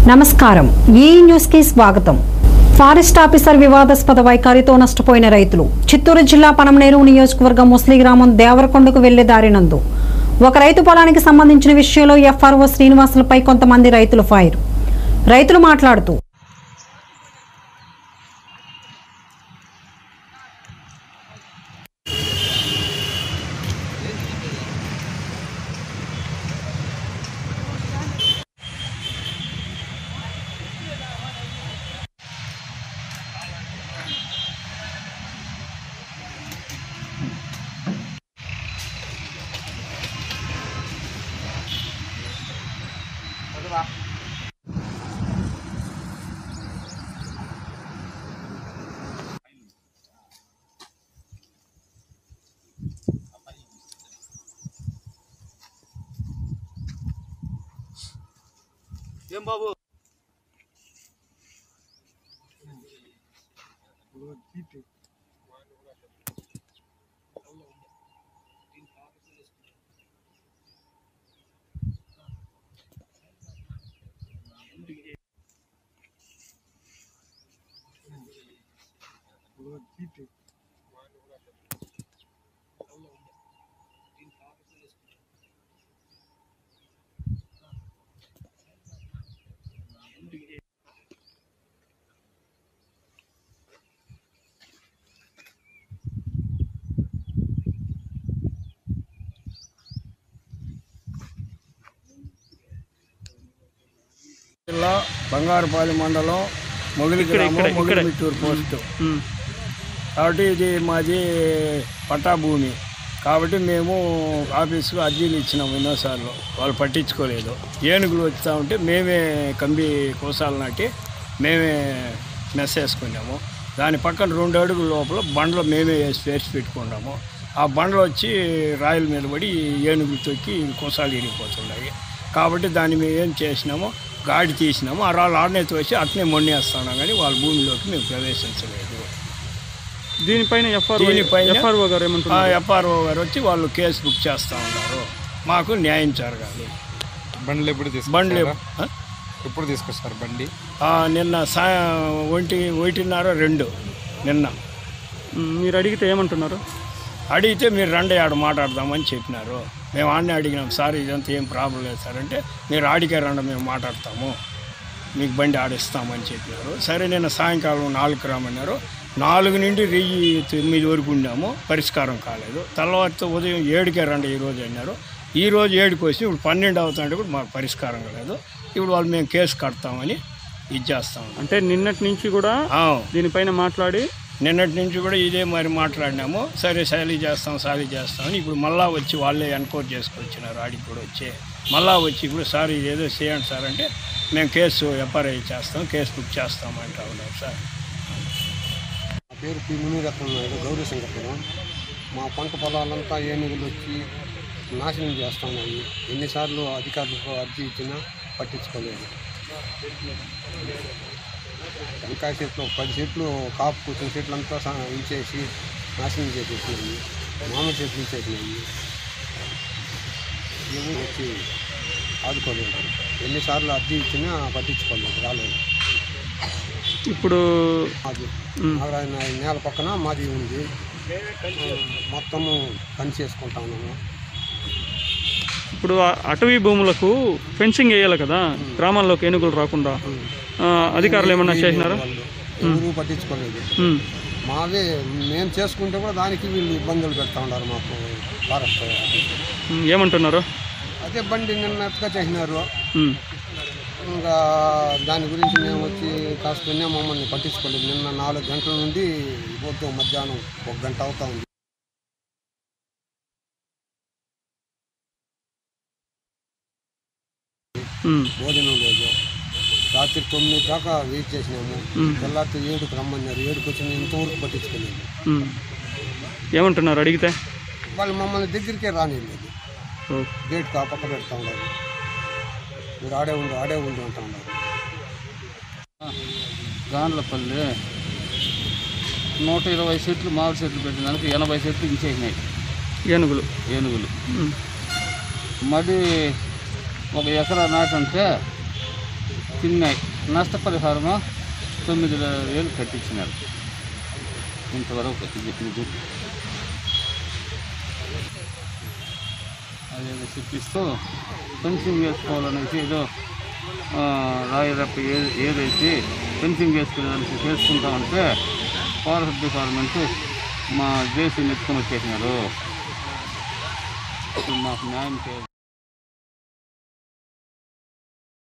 నమస్కారం ఈ న్యూస్ కి స్వాగతం ఫారెస్ట్ ఆఫీసర్ వివాదాస్పద వైఖరితో నష్టపోయిన రైతులు చిత్తూరు జిల్లా పనమనేరు నియోజకవర్గం ముస్లి గ్రామం దేవరకొండకు వెళ్లే దారినందు ఒక రైతు పొలానికి సంబంధించిన విషయంలో ఎఫ్ఆర్ఓ శ్రీనివాసులపై కొంతమంది రైతులు ఫైర్ రైతులు మాట్లాడుతూ ఏం బాబు జిల్లా బంగారుపాలెం మండలం మొగిలి గ్రామం మొగిలిమిట్టూరు పోస్టు కాబట్టి ఇది మాది పట్టా భూమి కాబట్టి మేము ఆఫీస్లో అర్జీలు ఇచ్చినాము ఎన్నోసార్లు వాళ్ళు పట్టించుకోలేదు ఏనుగులు వస్తూ ఉంటే మేమే కంబి కోసాలు నాటి మేమే మెస్ వేసుకున్నాము దాని పక్కన రెండు అడుగుల లోపల బండ్లు మేమే వేసి వేసి పెట్టుకున్నాము ఆ బండ్లు వచ్చి రాయల మీద పడి ఏనుగులు తొక్కి కోసాలు ఇరిగిపోతున్నాయి కాబట్టి దాన్ని మేము ఏం చేసినాము గాడి తీసినాము ఆ రాళ్ళు ఆడనే తోసి అట్నే మొన్నేస్తున్నాం కానీ వాళ్ళ భూమిలోకి మేము ప్రవేశించలేదు దీనిపైన ఎఫ్ఆర్ఓ దీనిపైన- ఎఫ్ఆర్ఓ గారు ఆ ఏమంటున్నారు ఎఫ్ఆర్ఓ గారు వచ్చి వాళ్ళు కేసు బుక్ చేస్తూ ఉన్నారు మాకు న్యాయం జరగాలి బండ్లు ఎప్పుడు బండ్లు తీసుకొస్తారా ఆ? ఎప్పుడు తీసుకొస్తారు బండి ఆ, నిన్న సాయం ఒంటి ఒకటిన్నర రెండు నిన్న ఉమ్, మీరు అడిగితే ఏమంటున్నారు అడిగితే మీరు రండి ఆడ మాట్లాడదామని చెప్పినారు మేము ఆడనే అడిగినాం సార్ ఇదంతా ఏం ప్రాబ్లం లేదు సార్ అంటే మీరు ఆడికే రండి మేము మాట్లాడతాము మీకు బండి ఆడిస్తామని చెప్పినారు సరే నిన్న సాయంకాలం నాలుగు రామన్నారు నాలుగు నుండి వెయ్యి తొమ్మిది వరకు ఉన్నాము పరిష్కారం కాలేదు తెల్లవారితో ఉదయం ఏడుకే రండి ఈరోజు అన్నారు ఈ రోజు ఏడుకి వచ్చి ఇప్పుడు పన్నెండు అవుతుంటే కూడా మాకు పరిష్కారం కాలేదు ఇప్పుడు వాళ్ళు మేము కేసు కడతామని ఇది చేస్తాము అంటే నిన్నటి నుంచి కూడా ఆ, దీనిపైన మాట్లాడి నిన్నటి నుంచి కూడా ఇదే మరి మాట్లాడినాము సరే సాలీ చేస్తాం సాలీ చేస్తామని ఇప్పుడు మళ్ళా వచ్చి వాళ్ళే ఎన్క్వైరీ చేసుకొచ్చినారు ఆడికి కూడా వచ్చి మళ్ళా వచ్చి ఇప్పుడు సార్ ఇది ఏదో చేయండి సార్ అంటే మేము కేసు ఎఫ్ఐఆర్ చేస్తాం కేసు బుక్ చేస్తాం అంటా ఉన్నారు సార్ నా పేరు పి మునిరత్నం నాయుడు గౌరీ శంకరపురం మా పంట పొలాలంతా ఏనుగులు వచ్చి నాశనం చేస్తున్నాయి ఎన్నిసార్లు అధికారులకు అర్జీ ఇచ్చినా పట్టించుకోలేదు టెంకాయ చెట్లు ఒక పది చెట్లు కాపు కూర్చున్న చెట్లంతా స- ఇచ్చేసి నాశనం చేసేసినాయి మామిడి చెట్లు ఇచ్చేసినాయి ఏమో వచ్చి ఆదుకోలేదు ఎన్నిసార్లు అర్జీ ఇచ్చినా పట్టించుకోలేదు రాలేదు ఇప్పుడు మాది ఉమ్, నారాయణ నేల పక్కన మాది ఉంది మొత్తము పని చేసుకుంటా ఉన్నాము ఇప్పుడు ఆ అటవీ భూములకు ఫెన్సింగ్ వేయాలి కదా గ్రామాల్లోకి ఏనుగులు రాకుండా ఆ, అధికారులు ఏమన్నా చేసినారా వాళ్ళు ఎవరు పట్టించుకోలేదు ఉమ్, మావే మేము చేసుకుంటే కూడా దానికి వీళ్ళు ఇబ్బందులు పెడతా ఉన్నారు మాకు ఫారెస్ట్ వాళ్ళు. ఉమ్, ఏమంటున్నారు అదే బండి నిన్నట్టుగా చేసినారు ఉమ్, ఇంకా దాని గురించి మేము వచ్చి కాస్త మమ్మల్ని పట్టించుకోలేదు నిన్న నాలుగు గంటల నుండి పొద్దు మధ్యాహ్నం ఒక గంట అవుతా ఉంది ఉమ్, భోజనం లేదు రాత్రి తొమ్మిది దాకా వెయిట్ చేసినాము ఉమ్, తెల్లారితో ఏడుకు రమ్మన్నారు ఏడుకు వచ్చి నేను ఇంతవరకు పట్టించుకోలేదు ఉమ్. ఏమంటున్నారు అడిగితే వాళ్ళు మమ్మల్ని దగ్గరికే రానిలేదు ఓ, గేట్ కా పక్క పెడతా ఉన్నారు మీరు ఆడే ఉండు ఆడే ఉండు అంటా ఉన్నారు గాండ్లపల్లి నూట ఇరవై సెట్లు మామిడి చెట్లు పెట్టిన దానికి ఎనభై సెట్లు ఇచ్చేసినాయి ఏనుగులు ఏనుగులు ఉమ్, మళ్ళీ ఒక ఎకరా నాటంటే తిన్నాయి నష్టపరిహారము తొమ్మిది వేలు కట్టించినారు ఇంతవరకు ఇది ఇది అదే చూపిస్తూ ఫెన్సింగ్ వేసుకోవాలనేసి ఏదో ఆ, రాయరప్ప ఏ ఏదైతే ఫెన్సింగ్ వేసుకునేదానికి చేసుకుంటామంటే ఫారెస్ట్ డిపార్ట్మెంట్ మా దేశం ఎత్తుకొని వచ్చేసినారు ఇప్పుడు మాకు న్యాయం చేయాలి